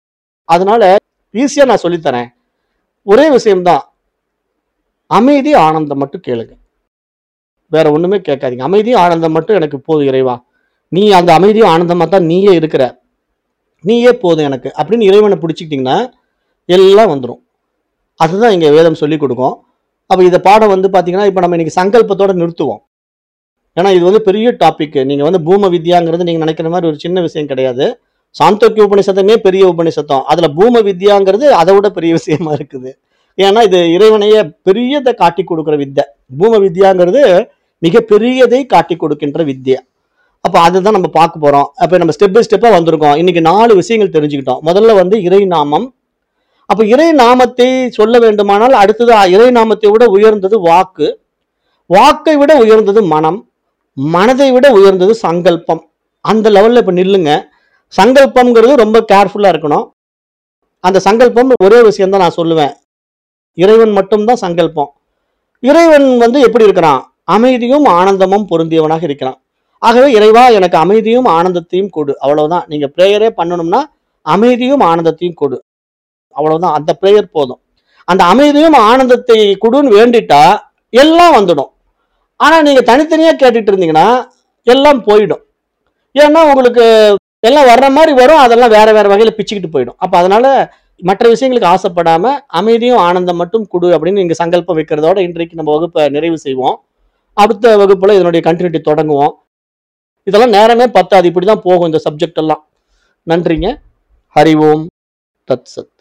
அதனால ஈஸியா நான் சொல்லித்தரேன் ஒரே விஷயம்தான் அமைதி ஆனந்தம் மட்டும் கேளுங்க வேற ஒண்ணுமே கேட்காதீங்க அமைதி ஆனந்தம் மட்டும் எனக்கு போதும் இறைவா நீ அந்த அமைதியும் ஆனந்தமா தான் நீயே இருக்கிற நீயே போதும் எனக்கு அப்படின்னு இறைவனை பிடிச்சிக்கிட்டீங்கன்னா எல்லாம் வந்துடும் அதுதான் இங்க வேதம் சொல்லி கொடுக்கும் அப்ப இந்த பாடம் வந்து பாத்தீங்கன்னா இப்ப நம்ம இன்னைக்கு சங்கல்பத்தோட நிறுத்துவோம் ஏன்னா இது வந்து பெரிய டாபிக் நீங்க வந்து பூம வித்யாங்கிறது நீங்க நினைக்கிற மாதிரி ஒரு சின்ன விஷயம் கிடையாது சாந்தோக்கிய உபநிஷத்தமே பெரிய உபநிஷத்தம் அதுல பூம வித்யாங்கிறது அதை விட பெரிய விஷயமா இருக்குது ஏன்னா இது இறைவனையே பெரியதை காட்டி கொடுக்கிற வித்தை பூம வித்யாங்கிறது மிக பெரியதை காட்டி கொடுக்கின்ற வித்யா அப்ப அதுதான் நம்ம பார்க்க போறோம் அப்ப நம்ம ஸ்டெப் பை ஸ்டெப்பா வந்திருக்கோம் இன்னைக்கு நாலு விஷயங்கள் தெரிஞ்சுக்கிட்டோம் முதல்ல வந்து இறை நாமம் அப்ப இறை நாமத்தை சொல்ல வேண்டுமானால் அடுத்தது இறை நாமத்தை விட உயர்ந்தது வாக்கு வாக்கை விட உயர்ந்தது மனம் மனதை விட உயர்ந்தது சங்கல்பம் அந்த லெவல்ல இப்ப நில்லுங்க சங்கல்பம்ங்கிறது ரொம்ப கேர்ஃபுல்லா இருக்கணும் அந்த சங்கல்பம் ஒரே விஷயம் தான் நான் சொல்லுவேன் இறைவன் மட்டும்தான் சங்கல்பம் இறைவன் வந்து எப்படி இருக்கிறான் அமைதியும் ஆனந்தமும் பொருந்தியவனாக இருக்கிறான் ஆகவே இறைவா எனக்கு அமைதியும் ஆனந்தத்தையும் கொடு அவ்வளவுதான் நீங்க ப்ரேயரே பண்ணணும்னா அமைதியும் ஆனந்தத்தையும் கொடு அவ்வளவுதான் அந்த ப்ரேயர் போதும் அந்த அமைதியும் ஆனந்தத்தை கொடுன்னு வேண்டிட்டா எல்லாம் வந்துடும் ஆனா நீங்க தனித்தனியா கேட்டுட்டு இருந்தீங்கன்னா எல்லாம் போயிடும் ஏன்னா உங்களுக்கு எல்லாம் வர்ற மாதிரி வரும் அதெல்லாம் வேற வேற வகையில பிச்சுக்கிட்டு போயிடும் அப்ப அதனால மற்ற விஷயங்களுக்கு ஆசைப்படாம அமைதியும் ஆனந்தம் மட்டும் கொடு அப்படின்னு நீங்க சங்கல்பம் வைக்கிறதோட இன்றைக்கு நம்ம வகுப்பை நிறைவு செய்வோம் அடுத்த வகுப்புல இதனுடைய கண்டினியூட்டி தொடங்குவோம் இதெல்லாம் நேரமே பத்தாது இப்படிதான் போகும் இந்த சப்ஜெக்ட் எல்லாம் நன்றிங்க ஹரி ஓம் தத் சத்